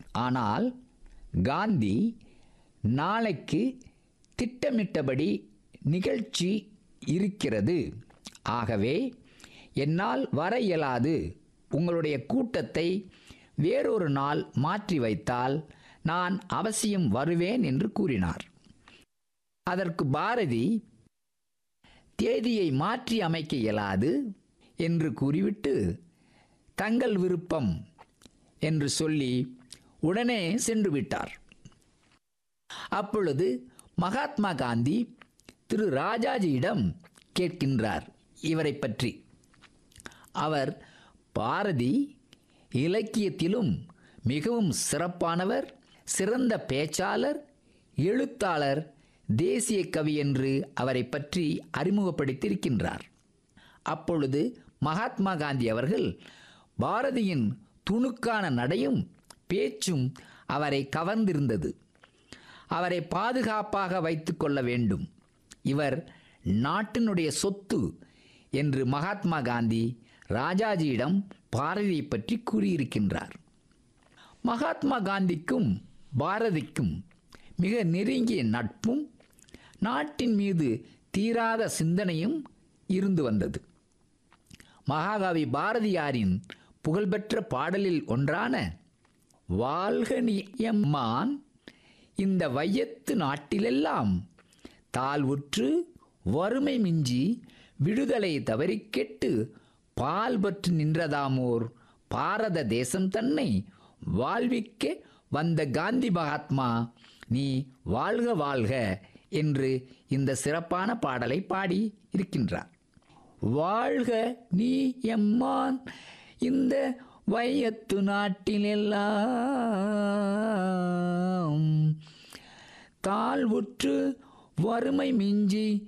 ஆனால் காந்தி நாளைக்கு திட்டமிட்டபடி நிகழ்ச்சி இருக்கிறது ஆகவே என்னால் வர இயலாது உங்களுடைய கூட்டத்தை வேறொரு நாள் மாற்றி வைத்தால் நான் அவசியம் வருவேன் என்று கூறினார் அதற்கு பாரதி தேதியை மாற்றி அமைக்க இயலாது என்று கூறிவிட்டு தங்கள் விருப்பம் என்று சொல்லி உடனே சென்று விட்டார் அப்பொழுது மகாத்மா காந்தி திரு ராஜாஜியிடம் கேட்கின்றார் இவரை பற்றி அவர் பாரதி இலக்கியத்திலும் மிகவும் சிறப்பானவர் சிறந்த பேச்சாளர் எழுத்தாளர் தேசிய கவி என்று அவரை பற்றி அறிமுகப்படுத்தியிருக்கின்றார் அப்பொழுது மகாத்மா காந்தி அவர்கள் பாரதியின் துணுக்கான நடையும் பேச்சும் அவரை கவர்ந்திருந்தது அவரை பாதுகாப்பாக வைத்துக் கொள்ள வேண்டும் இவர் நாட்டினுடைய சொத்து என்று மகாத்மா காந்தி ராஜாஜியிடம் பாரதியை பற்றி கூறியிருக்கின்றார் மகாத்மா காந்திக்கும் பாரதிக்கும் மிக நெருங்கிய நட்பும் நாட்டின் மீது தீராத சிந்தனையும் இருந்து வந்தது மகாகவி பாரதியாரின் புகழ்பெற்ற பாடலில் ஒன்றான வாழ்க நியம்மான் இந்த வையத்து நாட்டிலெல்லாம் தாழ்வுற்று வறுமை மிஞ்சி விடுதலை தவறிக் கெட்டு பால் பற்று நின்றதாமோர் பாரத தேசம் தன்னை வாழ்விக்க வந்த காந்தி மகாத்மா நீ வாழ்க வாழ்க என்று இந்த சிறப்பான பாடலை பாடி இருக்கின்றார் வாழ்க நீ எம்மான் இந்த வையத்து நாட்டிலெல்லாம் தாழ்வுற்று வறுமை மிஞ்சி